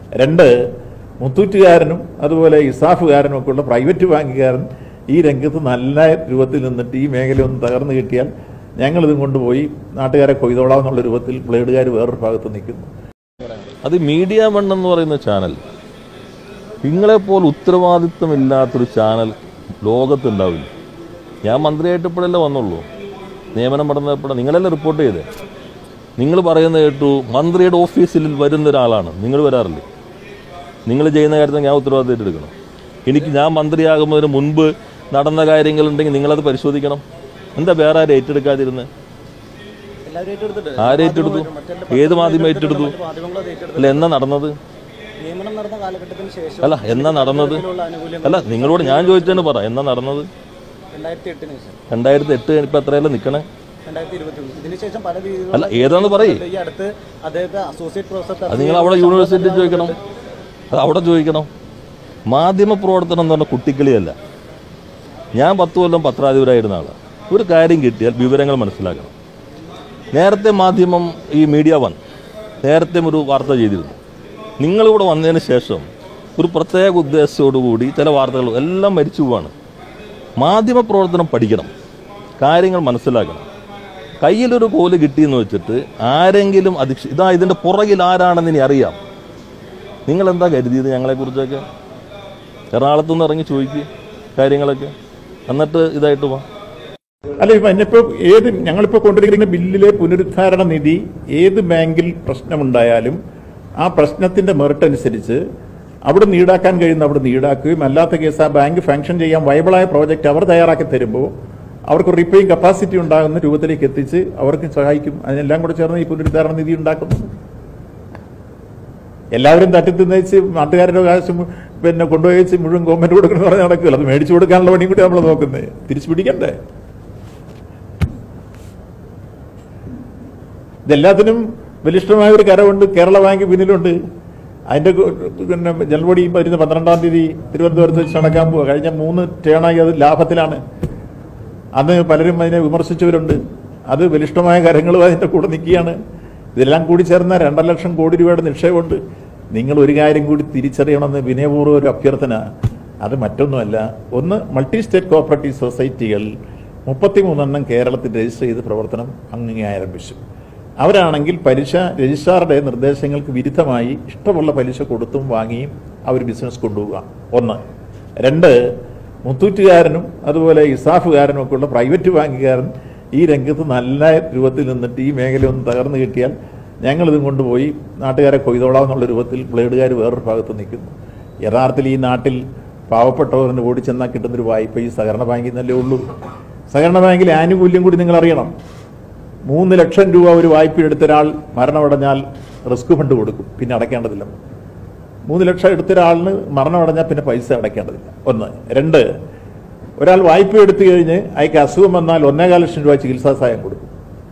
രണ്ട് മുത്തൂറ്റുകാരനും അതുപോലെ ഇസാഫുകാരനും ഒക്കെ ഉള്ള പ്രൈവറ്റ് ബാങ്കുകാരൻ ഈ രംഗത്ത് നല്ല രൂപത്തിൽ നിന്നിട്ട് ഈ മേഖല ഒന്ന് തകർന്നു കിട്ടിയാൽ ഞങ്ങളിതും കൊണ്ടുപോയി നാട്ടുകാരെ കൊയ്തോളാം എന്നുള്ള രൂപത്തിൽ ബ്ലേഡുകാർ വേറൊരു ഭാഗത്ത് നിൽക്കുന്നു അത് മീഡിയ വൺ എന്ന് പറയുന്ന ചാനൽ നിങ്ങളെപ്പോലെ ഉത്തരവാദിത്വമില്ലാത്തൊരു ചാനൽ ലോകത്തുണ്ടാവില്ല ഞാൻ മന്ത്രിയായിട്ട് ഇപ്പോഴല്ലേ വന്നുള്ളൂ നിയമനം നടന്നപ്പോൾ നിങ്ങളല്ലേ റിപ്പോർട്ട് ചെയ്തേ നിങ്ങൾ പറയുന്നത് കേട്ടു മന്ത്രിയുടെ ഓഫീസിൽ വരുന്ന ഒരാളാണ് നിങ്ങൾ വരാറില്ലേ നിങ്ങൾ ചെയ്യുന്ന കാര്യത്തിൽ ഞാൻ ഉത്തരവാദിത്തം എടുക്കണം എനിക്ക് ഞാൻ മന്ത്രിയാകുന്നതിന് മുൻപ് നടന്ന കാര്യങ്ങളുണ്ടെങ്കിൽ നിങ്ങളത് പരിശോധിക്കണം എന്താ വേറെ ആരും ഏറ്റെടുക്കാതിരുന്നത് എല്ലാവരും ഏറ്റെടുത്തിട്ട് ആര് ഏറ്റെടുത്തു ഏത് മാധ്യമം ഏറ്റെടുത്തു മാധ്യമങ്ങൾ അത് ഏറ്റെടുത്തു അല്ല എന്നാ നടന്നത് നിയമനം നടന്ന കാലഘട്ടത്തിന് ശേഷം അല്ല എന്നാ നടന്നത് ഇതിലുള്ള ആനുകൂല്യം അല്ല നിങ്ങളോട് ഞാൻ ചോദിച്ചതിന് പറ എന്നാ നടന്നത് രണ്ടായിരത്തി എട്ടിന് ശേഷം രണ്ടായിരത്തി എട്ട് ഇപ്പൊ എത്രയല്ലേ നിക്കണേ രണ്ടായിരത്തി ഇരുപത്തി ഒന്ന് ഇതിന് ശേഷം പല രീതിയിലുള്ള അല്ല ഏതാന്ന് പറയ് ഈ അടുത്ത് അദ്ദേഹത്തെ അസോസിയേറ്റ് പ്രൊഫസർ അത് നിങ്ങൾ അവിടെ യൂണിവേഴ്സിറ്റി ചോദിക്കണം അത് അവിടെ ചോദിക്കണം മാധ്യമ പ്രവർത്തനം എന്ന് പറഞ്ഞ കുട്ടിക്കളിയല്ല ഞാൻ പത്ത് കൊല്ലം പത്രാധിപരായിരുന്ന ആളാണ് ഒരു കാര്യം കിട്ടിയാൽ വിവരങ്ങൾ മനസ്സിലാക്കണം നേരത്തെ മാധ്യമം ഈ മീഡിയ വൺ നേരത്തെ ഒരു വാർത്ത ചെയ്തിരുന്നു നിങ്ങളിവിടെ വന്നതിന് ശേഷം ഒരു പ്രത്യേക ഉദ്ദേശത്തോടുകൂടി ചില വാർത്തകൾ എല്ലാം മരിച്ചു പോവാണ് മാധ്യമ പ്രവർത്തനം പഠിക്കണം കാര്യങ്ങൾ മനസ്സിലാക്കണം കയ്യിലൊരു കോല് കിട്ടിയെന്ന് വെച്ചിട്ട് ആരെങ്കിലും അധിക്ഷ ഇതാ ഇതിൻ്റെ പുറകിൽ ആരാണെന്ന് ഇനി അറിയാം നിങ്ങൾ എന്താ കരുതിയത് ഞങ്ങളെക്കുറിച്ചൊക്കെ എറണാകുളത്തു നിന്ന് ഇറങ്ങി ചോദിക്കുക കാര്യങ്ങളൊക്കെ എന്നിട്ട് ഇതായിട്ട് പോവാം അല്ല ഇപ്പൊ എന്നിപ്പോ ഏത് ഞങ്ങളിപ്പോ കൊണ്ടിരിക്കുന്ന ബില്ലിലെ പുനരുദ്ധാരണ നിധി ഏത് ബാങ്കിൽ പ്രശ്നമുണ്ടായാലും ആ പ്രശ്നത്തിന്റെ മെറിറ്റ് അനുസരിച്ച് അവിടെ നിന്ന് ഈടാക്കാൻ കഴിയുന്ന അവിടെ നിന്ന് ഈടാക്കുകയും അല്ലാത്ത കേസ് ആ ബാങ്ക് ഫംഗ്ഷൻ ചെയ്യാൻ വയബിളായ പ്രോജക്റ്റ് അവർ തയ്യാറാക്കി തരുമ്പോൾ അവർക്ക് റിപ്പേയിങ് കപ്പാസിറ്റി ഉണ്ടാകുന്ന രൂപത്തിലേക്ക് എത്തിച്ച് അവർക്ക് സഹായിക്കും അതിനെല്ലാം കൂടെ ചേർന്ന് ഈ പുനരുദ്ധാരണ നിധി ഉണ്ടാക്കുന്നു എല്ലാവരും തട്ടിത്തിന്നേച്ച് നാട്ടുകാരുടെ കാശ് മു- പിന്നെ കൊണ്ടുപോയി വെച്ച് മുഴുവൻ ഗവൺമെന്റ് കൊടുക്കണം എന്ന് പറഞ്ഞാൽ നടക്കില്ല അത് മേടിച്ചു കൊടുക്കാനുള്ള പണിയും കൂടി നമ്മൾ നോക്കുന്നത് തിരിച്ചു പിടിക്കണ്ടേ ഇതെല്ലാത്തിനും ബലിഷ്ഠമായ ഒരു കരമുണ്ട് കേരള ബാങ്ക് പിന്നിലുണ്ട് അതിന്റെ കു- പിന്നെ ജൽബോഡി വരുന്ന പന്ത്രണ്ടാം തീയതി തിരുവനന്തപുരത്ത് വെച്ച് നടക്കാൻ പോവുക കഴിഞ്ഞ മൂന്ന് ടേണായി അത് ലാഭത്തിലാണ് അന്ന് പലരും അതിനെ വിമർശിച്ചവരുണ്ട് അത് ബലിഷ്ഠമായ കരങ്ങളും അതിന്റെ കൂടെ നിൽക്കുകയാണ് ഇതെല്ലാം കൂടി ചേർന്ന രണ്ടര ലക്ഷം കോടി രൂപയുടെ നിക്ഷേപമുണ്ട് നിങ്ങൾ ഒരു കാര്യം കൂടി തിരിച്ചറിയണമെന്ന് വിനയപൂർവ്വം ഒരു അഭ്യർത്ഥന അത് മറ്റൊന്നുമല്ല ഒന്ന് മൾട്ടി സ്റ്റേറ്റ് കോപ്പറേറ്റീവ് സൊസൈറ്റികൾ മുപ്പത്തിമൂന്നെണ്ണം കേരളത്തിൽ രജിസ്റ്റർ ചെയ്ത് പ്രവർത്തനം അങ്ങനെ ആരംഭിച്ചു അവരാണെങ്കിൽ പലിശ രജിസ്ട്രാറുടെ നിർദ്ദേശങ്ങൾക്ക് വിരുദ്ധമായി ഇഷ്ടമുള്ള പലിശ കൊടുത്തും വാങ്ങിയും അവർ ബിസിനസ് കൊണ്ടുപോവുക ഒന്ന് രണ്ട് മുത്തൂറ്റുകാരനും അതുപോലെ ഇസാഫുകാരനും ഒക്കെ ഉള്ള പ്രൈവറ്റ് ബാങ്കുകാരൻ ഈ രംഗത്ത് നല്ല രൂപത്തിൽ നിന്നിട്ട് ഈ മേഖല ഒന്ന് തകർന്നു കിട്ടിയാൽ ഞങ്ങളിതും കൊണ്ടുപോയി നാട്ടുകാരെ കൊയ്തോളാം എന്നുള്ള രൂപത്തിൽ ബ്ലേഡുകാർ വേറൊരു ഭാഗത്ത് നിൽക്കുന്നു യഥാർത്ഥത്തിൽ ഈ നാട്ടിൽ പാവപ്പെട്ടവരിന് ഓടിച്ചെന്നാൽ കിട്ടുന്നൊരു വായ്പ ഈ സഹകരണ ബാങ്കിൽ നിന്നല്ലേ ഉള്ളൂ സഹകരണ ബാങ്കിലെ ആനുകൂല്യം കൂടി നിങ്ങൾ അറിയണം മൂന്ന് ലക്ഷം രൂപ ഒരു വായ്പ എടുത്ത ഒരാൾ മരണമടഞ്ഞാൽ റിസ്ക് ഫണ്ട് കൊടുക്കും പിന്നെ അടയ്ക്കേണ്ടതില്ല മൂന്ന് ലക്ഷം എടുത്ത ഒരാളിന് മരണമടഞ്ഞാൽ പിന്നെ പൈസ അടയ്ക്കേണ്ടതില്ല ഒന്ന് രണ്ട് ഒരാൾ വായ്പ എടുത്തു കഴിഞ്ഞ് അയാൾക്ക് അസുഖം വന്നാൽ ഒന്നേകാൽ ലക്ഷം രൂപ ചികിത്സാ സഹായം കൊടുക്കും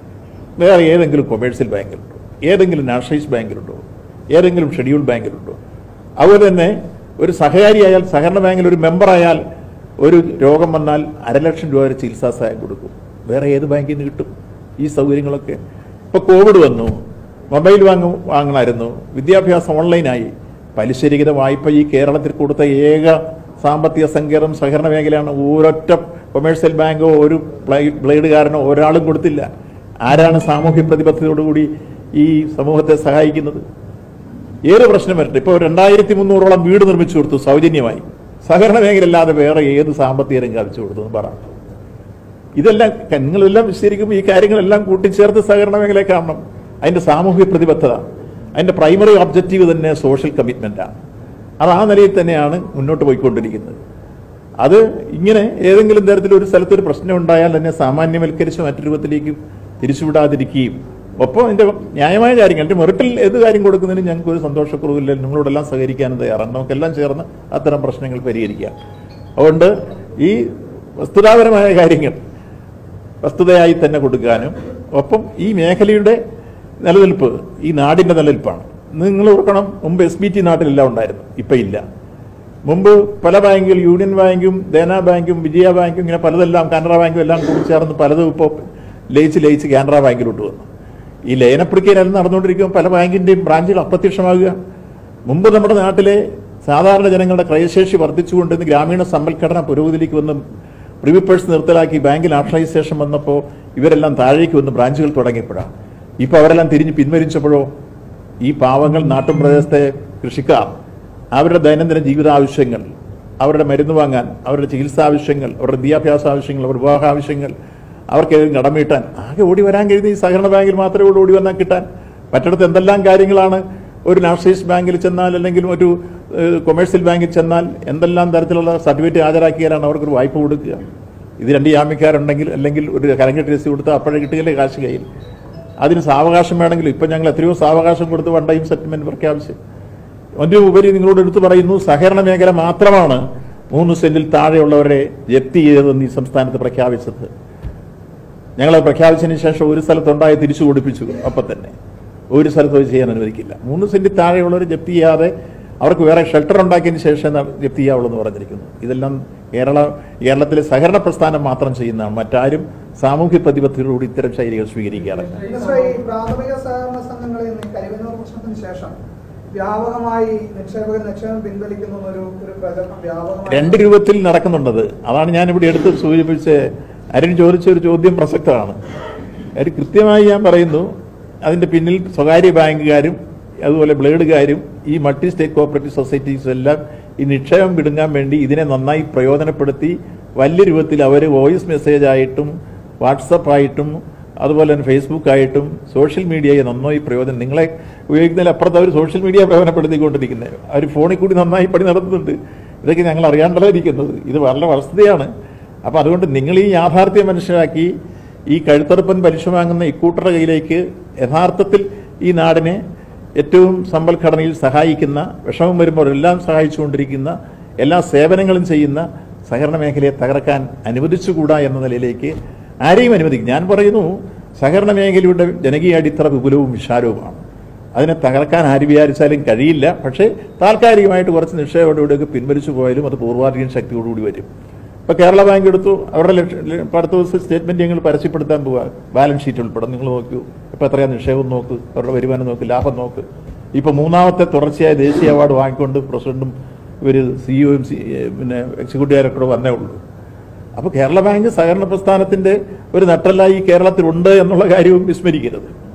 വേറെ ഏതെങ്കിലും കൊമേഴ്സ്യൽ ബാങ്കിലുണ്ടോ ഏതെങ്കിലും നാഷണലൈസ് ബാങ്കിലുണ്ടോ ഏതെങ്കിലും ഷെഡ്യൂൾ ബാങ്കിലുണ്ടോ അതുപോലെ തന്നെ ഒരു സഹകാരിയായാൽ സഹകരണ ബാങ്കിൽ ഒരു മെമ്പറായാൽ ഒരു രോഗം വന്നാൽ അരലക്ഷം രൂപ വരെ ചികിത്സാ സഹായം കൊടുക്കും വേറെ ഏത് ബാങ്കിൽ നിന്ന് കിട്ടും ഈ സൗകര്യങ്ങളൊക്കെ ഇപ്പൊ കോവിഡ് വന്നു മൊബൈൽ വാങ്ങും വാങ്ങണമായിരുന്നു വിദ്യാഭ്യാസം ഓൺലൈനായി പലിശരഹിത വായ്പ ഈ കേരളത്തിൽ കൊടുത്ത ഏക സാമ്പത്തിക സങ്കേതം സഹകരണ മേഖലയാണ് ഒരൊറ്റ കൊമേഴ്സ്യൽ ബാങ്കോ ഒരു ബ്ലൈ- ബ്ലേഡുകാരനോ ഒരാളും കൊടുത്തില്ല ആരാണ് സാമൂഹ്യ പ്രതിബദ്ധതയോടുകൂടി ഈ സമൂഹത്തെ സഹായിക്കുന്നത് ഏത് പ്രശ്നം വരട്ടെ ഇപ്പോൾ രണ്ടായിരത്തി മുന്നൂറോളം വീട് നിർമ്മിച്ചു കൊടുത്തു സൗജന്യമായി സഹകരണ മേഖലയല്ലാതെ വേറെ ഏത് സാമ്പത്തിക രംഗം അടിച്ചു കൊടുത്തു എന്ന് പറ ഇതെല്ലാം നിങ്ങളെല്ലാം വിശദീകരിക്കുമ്പോൾ ഈ കാര്യങ്ങളെല്ലാം കൂട്ടിച്ചേർത്ത് സഹകരണ മേഖലയെ കാണണം അതിന്റെ സാമൂഹ്യ പ്രതിബദ്ധത അതിന്റെ പ്രൈമറി ഒബ്ജക്റ്റീവ് തന്നെ സോഷ്യൽ കമ്മിറ്റ്മെന്റാണ് അത് ആ നിലയിൽ തന്നെയാണ് മുന്നോട്ട് പോയിക്കൊണ്ടിരിക്കുന്നത് അത് ഇങ്ങനെ ഏതെങ്കിലും തരത്തിൽ ഒരു സ്ഥലത്ത് ഒരു പ്രശ്നം ഉണ്ടായാൽ തന്നെ സാമാന്യവൽക്കരിച്ച് മറ്റു രൂപത്തിലേക്ക് തിരിച്ചുവിടാതിരിക്കുകയും ഒപ്പം അതിന്റെ ന്യായമായ കാര്യങ്ങൾ അതിന്റെ മെറിറ്റിൽ ഏത് കാര്യം കൊടുക്കുന്നതിന് ഞങ്ങൾക്ക് ഒരു സന്തോഷക്കുറവില്ല നിങ്ങളോടെല്ലാം സഹകരിക്കാനും തയ്യാറാണ് നമുക്കെല്ലാം ചേർന്ന് അത്തരം പ്രശ്നങ്ങൾ പരിഹരിക്കാം അതുകൊണ്ട് ഈ വസ്തുതാപരമായ കാര്യങ്ങൾ വസ്തുതയായി തന്നെ കൊടുക്കാനും ഒപ്പം ഈ മേഖലയുടെ നിലനിൽപ്പ് ഈ നാടിന്റെ നിലനിൽപ്പാണ് നിങ്ങൾ ഓർക്കണം മുമ്പ് എസ് ബി ടി നാട്ടിലെല്ലാം ഉണ്ടായിരുന്നു ഇപ്പൊ ഇല്ല മുമ്പ് പല ബാങ്കുകൾ യൂണിയൻ ബാങ്കും ദേന ബാങ്കും വിജയ ബാങ്കും ഇങ്ങനെ പലതെല്ലാം കാനറ ബാങ്കും എല്ലാം കൂടി ചേർന്ന് പലതും ഇപ്പോൾ ലയിച്ച് ലയിച്ച് കാനറ ബാങ്കിലോട്ട് വന്നു ഈ ലയനപ്രക്രിയ നടന്നുകൊണ്ടിരിക്കുമ്പോൾ പല ബാങ്കിന്റെയും ബ്രാഞ്ചുകൾ അപ്രത്യക്ഷമാകുക മുമ്പ് നമ്മുടെ നാട്ടിലെ സാധാരണ ജനങ്ങളുടെ ക്രയശേഷി വർദ്ധിച്ചുകൊണ്ടിരുന്ന ഗ്രാമീണ സമ്പൽഘടന പുരോഗതിയിലേക്ക് വന്ന് പ്രിവിപ്പേഴ്സ് നിർത്തലാക്കി ബാങ്കിൽ നാഷണലൈസേഷൻ വന്നപ്പോൾ ഇവരെല്ലാം താഴേക്ക് വന്ന് ബ്രാഞ്ചുകൾ തുടങ്ങിയപ്പോഴാണ് ഇപ്പോൾ അവരെല്ലാം തിരിഞ്ഞ് പിൻവലിച്ചപ്പോഴോ ഈ പാവങ്ങൾ നാട്ടുപ്രദേശത്തെ കൃഷിക്കാർ അവരുടെ ദൈനംദിന ജീവിത ആവശ്യങ്ങൾ അവരുടെ മരുന്ന് വാങ്ങാൻ അവരുടെ ചികിത്സാ ആവശ്യങ്ങൾ അവരുടെ വിദ്യാഭ്യാസ ആവശ്യങ്ങൾ അവരുടെ വിവാഹ ആവശ്യങ്ങൾ അവർക്ക് ഏതെങ്കിലും കടമീട്ടാൻ ആകെ ഓടി വരാൻ കഴിയുന്ന ഈ സഹകരണ ബാങ്കിൽ മാത്രമേ ഉള്ളൂ ഓടി വന്നാൽ കിട്ടാൻ മറ്റിടത്ത് എന്തെല്ലാം കാര്യങ്ങളാണ് ഒരു നാഷണലൈസ്ഡ് ബാങ്കിൽ ചെന്നാൽ അല്ലെങ്കിൽ ഒരു ഏഹ്, കൊമേഴ്സ്യൽ ബാങ്കിൽ ചെന്നാൽ എന്തെല്ലാം തരത്തിലുള്ള സർട്ടിഫിക്കറ്റ് ഹാജരാക്കിയാലാണ് അവർക്കൊരു വായ്പ കൊടുക്കുക ഇത് രണ്ട് ജാമ്യക്കാരുണ്ടെങ്കിൽ അല്ലെങ്കിൽ ഒരു കരങ്കെട്ട് രസീത് കൊടുത്താൽ അപ്പോഴേ കിട്ടുകയില്ലേ കാശ് കയ്യിൽ അതിന് സാവകാശം വേണമെങ്കിൽ ഇപ്പം ഞങ്ങൾ എത്രയോ സാവകാശം കൊടുത്ത് വൺ ടൈം സെറ്റിൽമെന്റ് പ്രഖ്യാപിച്ചു അതിന് ഉപരി നിങ്ങളോട് എടുത്തു പറയുന്നു സഹകരണ മേഖല മാത്രമാണ് മൂന്ന് സെന്റിൽ താഴെയുള്ളവരെ ജപ്തി ചെയ്തതെന്ന് ഈ സംസ്ഥാനത്ത് പ്രഖ്യാപിച്ചത് ഞങ്ങൾ പ്രഖ്യാപിച്ചതിന് ശേഷം ഒരു സ്ഥലത്തുണ്ടായി തിരിച്ചു കൊടുപ്പിച്ചു അപ്പം തന്നെ ഒരു സ്ഥലത്ത് അത് ചെയ്യാൻ അനുവദിക്കില്ല മൂന്ന് സെന്റ് താഴെയുള്ളവർ ജപ്തി ചെയ്യാതെ അവർക്ക് വേറെ ഷെൽട്ടർ ഉണ്ടാക്കിയതിന് ശേഷം ന- ജപ്തി ചെയ്യാവുള്ളൂ എന്ന് പറഞ്ഞിരിക്കുന്നു ഇതെല്ലാം കേരള കേരളത്തിലെ സഹകരണ പ്രസ്ഥാനം മാത്രം ചെയ്യുന്നതാണ് മറ്റാരും സാമൂഹ്യ പ്രതിബദ്ധതയോടുകൂടി ഇത്തരം ശൈലികൾ സ്വീകരിക്കാറില്ല മിനിസ്റ്റർ, ഈ പ്രാഥമിക സഹകരണ സംഘങ്ങളിൽ നിന്ന് ഈ കരിവന്നൂർ പ്രശ്നത്തിന് ശേഷം വ്യാപകമായി നിക്ഷേപകർ നിക്ഷേപം പിൻവലിക്കുന്നു എന്നൊരു ഒരു പ്രചരണം വ്യാപകമായി രണ്ട് രൂപത്തിൽ നടക്കുന്നുണ്ടത് അതാണ് ഞാൻ ഇവിടെ എടുത്ത് സൂചിപ്പിച്ച് അരുൺ ചോദിച്ച ഒരു ചോദ്യം പ്രസക്തമാണ് അത് കൃത്യമായി ഞാൻ പറയുന്നു അതിന്റെ പിന്നിൽ സ്വകാര്യ ബാങ്കുകാരും അതുപോലെ ബ്ലേഡുകാരും ഈ മൾട്ടി സ്റ്റേറ്റ് കോപ്പറേറ്റീവ് സൊസൈറ്റീസ് എല്ലാം ഈ നിക്ഷേപം വിടുങ്ങാൻ വേണ്ടി ഇതിനെ നന്നായി പ്രയോജനപ്പെടുത്തി വലിയ രൂപത്തിൽ അവർ വോയിസ് മെസ്സേജ് ആയിട്ടും വാട്സപ്പ് ആയിട്ടും അതുപോലെ തന്നെ ഫേസ്ബുക്ക് ആയിട്ടും സോഷ്യൽ മീഡിയയെ നന്നായി പ്രയോജനം നിങ്ങളെ ഉപയോഗിക്കുന്നതിൽ അപ്പുറത്ത് അവർ സോഷ്യൽ മീഡിയ പ്രയോജനപ്പെടുത്തിക്കൊണ്ടിരിക്കുന്നത് അവർ ഫോണിൽ കൂടി നന്നായി പണി നടത്തുന്നുണ്ട് ഇതൊക്കെ ഞങ്ങൾ അറിയാണ്ടല്ലായിരിക്കുന്നത് ഇത് വളരെ വസ്തുതയാണ് അപ്പോൾ അതുകൊണ്ട് നിങ്ങൾ ഈ യാഥാർത്ഥ്യം മനസ്സിലാക്കി ഈ കഴുത്തറുപ്പൻ പലിശ വാങ്ങുന്ന ഇക്കൂട്ടറുടെ കയ്യിലേക്ക് യഥാർത്ഥത്തിൽ ഈ നാടിനെ ഏറ്റവും സമ്പൽഘടനയിൽ സഹായിക്കുന്ന വിഷമം വരുമ്പോൾ എല്ലാം സഹായിച്ചുകൊണ്ടിരിക്കുന്ന എല്ലാ സേവനങ്ങളും ചെയ്യുന്ന സഹകരണ മേഖലയെ തകർക്കാൻ അനുവദിച്ചുകൂടാ എന്ന നിലയിലേക്ക് ആരെയും അനുവദിക്കും ഞാൻ പറയുന്നു സഹകരണ മേഖലയുടെ ജനകീയ അടിത്തറ വിപുലവും വിശാലവുമാണ് അതിനെ തകർക്കാൻ ആര് വിചാരിച്ചാലും കഴിയില്ല പക്ഷേ താൽക്കാലികമായിട്ട് കുറച്ച് നിക്ഷേപയോടെയൊക്കെ പിൻവലിച്ചു പോയാലും അത് പൂർവാധികം ശക്തിയോടുകൂടി വരും ഇപ്പൊ കേരള ബാങ്ക് എടുത്തു അവരുടെ ലക്ഷ- ല- ഇപ്പൊ അടുത്ത ദിവസം സ്റ്റേറ്റ്മെന്റ് ഞങ്ങൾ പരസ്യപ്പെടുത്താൻ പോവുക ബാലൻസ് ഷീറ്റ് ഉൾപ്പെടെ നിങ്ങൾ നോക്കൂ ഇപ്പൊ എത്രയാ നിക്ഷേപം നോക്ക് അവരുടെ വരുമാനം നോക്ക് ലാഭം നോക്ക് ഇപ്പൊ മൂന്നാമത്തെ തുടർച്ചയായ ദേശീയ അവാർഡ് വാങ്ങിക്കൊണ്ട് പ്രസിഡന്റും ഇവര് സിഇഒയും പിന്നെ എക്സിക്യൂട്ടീവ് ഡയറക്ടറും വന്നേ ഉള്ളൂ അപ്പോൾ കേരള ബാങ്ക് സഹകരണ പ്രസ്ഥാനത്തിന്റെ ഒരു നട്ടലായി കേരളത്തിലുണ്ട് എന്നുള്ള കാര്യവും വിസ്മരിക്കരുത്